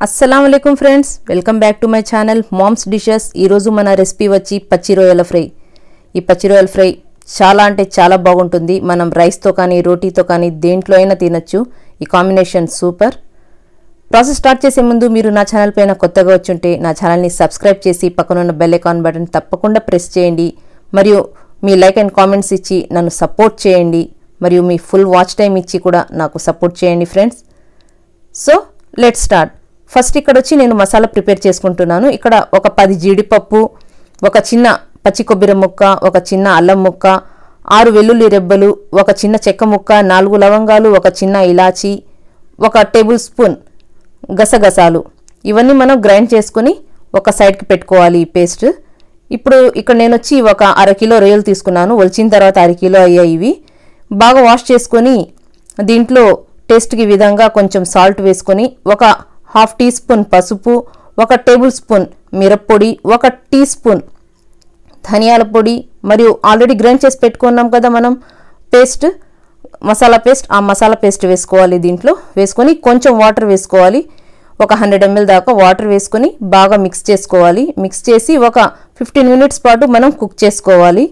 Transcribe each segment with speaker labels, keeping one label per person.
Speaker 1: అస్సలం అయికం friends welcome back to my channel mom's dishes ఈరోజు మన రెసిపీ వచ్చి పచ్చి రొయ్యల ఫ్రై ఈ పచ్చి రొయ్యల ఫ్రై చాలా అంటే చాలా బాగుంటుంది మనం రైస్తో కానీ రోటీతో కానీ దేంట్లో అయినా తినచ్చు ఈ కాంబినేషన్ సూపర్ ప్రాసెస్ స్టార్ట్ చేసే ముందు మీరు నా ఛానల్ పైన కొత్తగా వచ్చుంటే నా ఛానల్ని సబ్స్క్రైబ్ చేసి పక్కనున్న బెల్ ఐకాన్ బటన్ తప్పకుండా ప్రెస్ చేయండి మరియు మీ లైక్ అండ్ కామెంట్స్ ఇచ్చి నన్ను సపోర్ట్ చేయండి మరియు మీ ఫుల్ వాచ్ టైం ఇచ్చి కూడా నాకు సపోర్ట్ చేయండి friends so let start first ఇక్కడ వచ్చి నేను మసాలా ప్రిపేర్ చేసుకుంటున్నాను ఇక్కడ ఒక పది జీడిపప్పు ఒక చిన్న పచ్చి కొబ్బరి ముక్క ఒక చిన్న అల్లం ముక్క ఆరు వెల్లుల్లి రెబ్బలు ఒక చిన్న చెక్క ముక్క నాలుగు లవంగాలు ఒక చిన్న ఇలాచి ఒక టేబుల్ స్పూన్ గసగసాలు ఇవన్నీ మనం గ్రైండ్ చేసుకొని ఒక సైడ్కి పెట్టుకోవాలి ఈ పేస్ట్ ఇప్పుడు ఇక్కడ నేను వచ్చి ఒక అరకిలో రొయ్యలు తీసుకున్నాను ఒలిచిన తర్వాత అరకిలో అయ్యాయి ఇవి బాగా వాష్ చేసుకొని దీంట్లో టేస్ట్కి విధంగా కొంచెం సాల్ట్ వేసుకొని ఒక హాఫ్ టీ స్పూన్ పసుపు ఒక టేబుల్ స్పూన్ మిరప్పొడి ఒక టీ స్పూన్ ధనియాల పొడి మరియు ఆల్రెడీ గ్రైండ్ చేసి పెట్టుకున్నాం కదా మనం పేస్ట్ మసాలా పేస్ట్ ఆ మసాలా పేస్ట్ వేసుకోవాలి దీంట్లో వేసుకొని కొంచెం వాటర్ వేసుకోవాలి ఒక హండ్రెడ్ ఎంఎల్ దాకా వాటర్ వేసుకొని బాగా మిక్స్ చేసుకోవాలి మిక్స్ చేసి ఒక ఫిఫ్టీన్ మినిట్స్ పాటు మనం కుక్ చేసుకోవాలి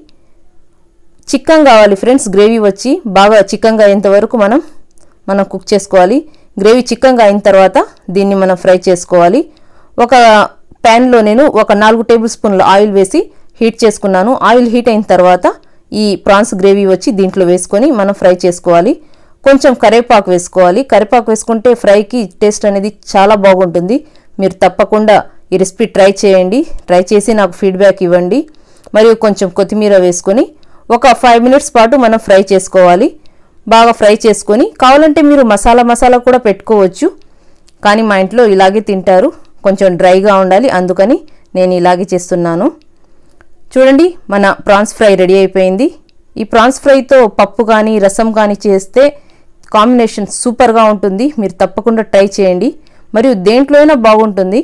Speaker 1: చిక్కన్ కావాలి ఫ్రెండ్స్ గ్రేవీ వచ్చి బాగా చిక్కన్గా అయ్యేంత వరకు మనం మనం కుక్ చేసుకోవాలి గ్రేవీ చిక్కన్గా అయిన తర్వాత దీన్ని మనం ఫ్రై చేసుకోవాలి ఒక ప్యాన్లో నేను ఒక నాలుగు టేబుల్ స్పూన్ల ఆయిల్ వేసి హీట్ చేసుకున్నాను ఆయిల్ హీట్ అయిన తర్వాత ఈ ప్రాన్స్ గ్రేవీ వచ్చి దీంట్లో వేసుకొని మనం ఫ్రై చేసుకోవాలి కొంచెం కరివేపాకు వేసుకోవాలి కరివేపాకు వేసుకుంటే ఫ్రైకి టేస్ట్ అనేది చాలా బాగుంటుంది మీరు తప్పకుండా ఈ రెసిపీ ట్రై చేయండి ట్రై చేసి నాకు ఫీడ్బ్యాక్ ఇవ్వండి మరియు కొంచెం కొత్తిమీర వేసుకొని ఒక ఫైవ్ మినిట్స్ పాటు మనం ఫ్రై చేసుకోవాలి బాగా ఫ్రై చేసుకొని కావాలంటే మీరు మసాలా మసాలా కూడా పెట్టుకోవచ్చు కానీ మా ఇంట్లో ఇలాగే తింటారు కొంచెం డ్రైగా ఉండాలి అందుకని నేను ఇలాగే చేస్తున్నాను చూడండి మన ప్రాన్స్ ఫ్రై రెడీ అయిపోయింది ఈ ప్రాన్స్ ఫ్రైతో పప్పు కానీ రసం కానీ చేస్తే కాంబినేషన్ సూపర్గా ఉంటుంది మీరు తప్పకుండా ట్రై చేయండి మరియు దేంట్లో అయినా బాగుంటుంది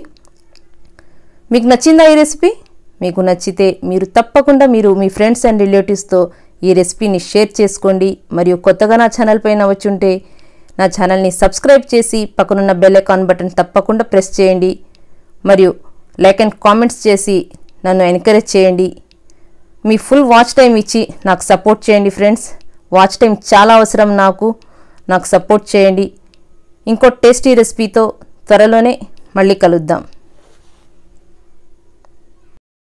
Speaker 1: మీకు నచ్చిందా ఈ రెసిపీ మీకు నచ్చితే మీరు తప్పకుండా మీరు మీ ఫ్రెండ్స్ అండ్ రిలేటివ్స్తో ఈ రెసిపీని షేర్ చేసుకోండి మరియు కొత్తగా నా ఛానల్ పైన వచ్చుంటే నా ఛానల్ని సబ్స్క్రైబ్ చేసి పక్కనున్న బెల్ ఐకాన్ బటన్ తప్పకుండా ప్రెస్ చేయండి మరియు లైక్ అండ్ కామెంట్స్ చేసి నన్ను ఎంకరేజ్ చేయండి మీ ఫుల్ వాచ్ టైం ఇచ్చి నాకు సపోర్ట్ చేయండి ఫ్రెండ్స్ వాచ్ టైం చాలా అవసరం నాకు నాకు సపోర్ట్ చేయండి ఇంకో టేస్టీ రెసిపీతో త్వరలోనే మళ్ళీ కలుద్దాం